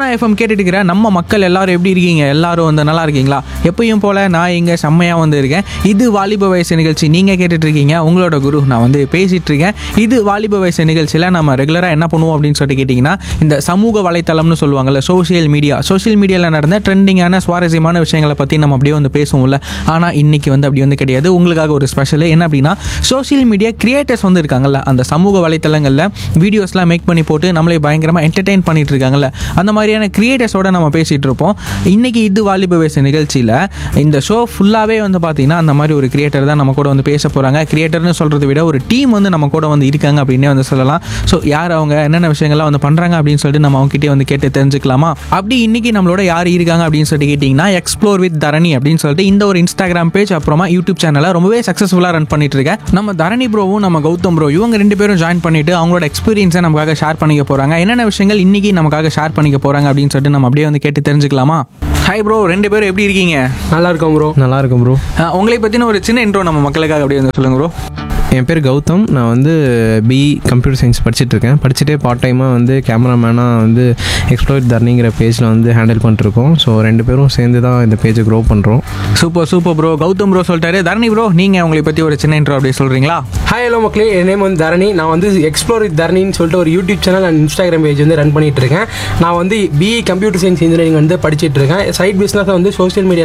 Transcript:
FM கேட்டுட்டு இருக்கிற நம்ம மக்கள் எல்லாரும் எப்படி இருக்கீங்க எல்லாரும் வந்து நல்லா இருக்கீங்களா எப்பயும் போல நான் இங்கே செம்மையாக வந்து இருக்கேன் இது வாலிப வயசு நிகழ்ச்சி நீங்கள் கேட்டுட்டு இருக்கீங்க உங்களோட குரு நான் வந்து பேசிட்டு இருக்கேன் இது வாலிப வயசு நிகழ்ச்சியில் நம்ம ரெகுலராக என்ன பண்ணுவோம் அப்படின்னு சொல்லிட்டு கேட்டிங்கன்னா இந்த சமூக வலைத்தளம்னு சொல்லுவாங்கல்ல சோஷியல் மீடியா சோஷியல் மீடியாவில் நடந்த ட்ரெண்டிங்கான சுவாரஸ்யமான விஷயங்களை பற்றி நம்ம அப்படியே வந்து பேசுவோம்ல ஆனால் இன்னைக்கு வந்து அப்படி வந்து கிடையாது உங்களுக்காக ஒரு ஸ்பெஷல் என்ன அப்படின்னா சோஷியல் மீடியா கிரியேட்டர்ஸ் வந்து இருக்காங்கல்ல அந்த சமூக வலைத்தளங்களில் வீடியோஸ்லாம் மேக் பண்ணி போட்டு நம்மளே பயங்கரமாக என்டர்டெயின் பண்ணிட்டு இருக்காங்கல்ல அந்த மாதிரியான கிரியேட்டர்ஸோட நம்ம பேசிகிட்டு இருப்போம் இன்னைக்கு இது வாலிப வயசு நிகழ்ச்சியில் இந்த ஷோ ஃபுல்லாகவே வந்து பார்த்தீங்கன்னா அந்த மாதிரி ஒரு கிரியேட்டர் தான் நம்ம கூட வந்து பேச போகிறாங்க கிரியேட்டர்னு சொல்கிறத விட ஒரு டீம் வந்து நம்ம கூட வந்து இருக்காங்க அப்படின்னே வந்து சொல்லலாம் ஸோ யார் அவங்க என்னென்ன விஷயங்கள்லாம் வந்து பண்ணுறாங்க அப்படின்னு சொல்லிட்டு நம்ம அவங்ககிட்டயே வந்து கேட்டு தெரிஞ்சுக்கலாமா அப்படி இன்னைக்கு நம்மளோட யார் இருக்காங்க அப்படின்னு சொல்லிட்டு கேட்டிங்கன்னா எக்ஸ்ப்ளோர் வித் தரணி அப்படின்னு சொல்லிட்டு இந்த ஒரு இன்ஸ்டாகிராம் பேஜ் அப்புறமா யூடியூப் சேனலை ரொம்பவே சக்ஸஸ்ஃபுல்லாக ரன் பண்ணிட்டு இருக்கேன் நம்ம தரணி ப்ரோவும் நம்ம கௌதம் ப்ரோ இவங்க ரெண்டு பேரும் ஜாயின் பண்ணிட்டு அவங்களோட எக்ஸ்பீரியன்ஸை நமக்காக ஷேர் பண்ணிக்க போகிறாங்க என்னென்ன விஷயங்கள் இன்னைக்கு நமக்காக ஷேர் பண்ணிக்க போகிறாங்க அப்படின்னு சொல்லிட்டு நம்ம அப்படியே வந்து கேட்டு தெரிஞ்சுக்கலாமா ஹாய் ப்ரோ ரெண்டு பேரும் எப்படி இருக்கீங்க நல்லா இருக்கோம் ப்ரோ நல்லா இருக்கும் ப்ரோ அஹ் உங்களை பற்றின ஒரு சின்ன இன்ட்ரோ நம்ம மக்களுக்காக அப்படியே வந்து சொல்லுங்க ப்ரோ என் பேர் கௌதம் நான் வந்து பிஇ கம்ப்யூட்டர் சயின்ஸ் படிச்சுட்டு இருக்கேன் படிச்சுட்டே பார்ட் டைமாக வந்து கேமராமேனாக வந்து எக்ஸ்ப்ளோர் தர்னிங்கிற பேஜில் வந்து ஹேண்டில் பண்ணிட்டுருக்கோம் ஸோ ரெண்டு பேரும் சேர்ந்து தான் இந்த பேஜை க்ரோ பண்ணுறோம் super super bro Gautham bro சொல்லிட்டாரு தரணி ப்ரோ நீங்கள் உங்களை பற்றி ஒரு சின்ன இன்ட்ரோ அப்படியே சொல்கிறீங்களா ஹாய் ஹலோ மக்களே என் நேம் வந்து தரணி நான் வந்து எக்ஸ்ப்ளோர் வித் தரணின்னு சொல்லிட்டு ஒரு YouTube channel and Instagram page வந்து ரன் பண்ணிட்டு இருக்கேன் நான் வந்து பிஇ கம்ப்யூட்டர் சயின்ஸ் இன்ஜினியரிங் வந்து படிச்சிட்டு இருக்கேன் சைட் பிஸ்னஸ் வந்து சோஷியல் மீடியா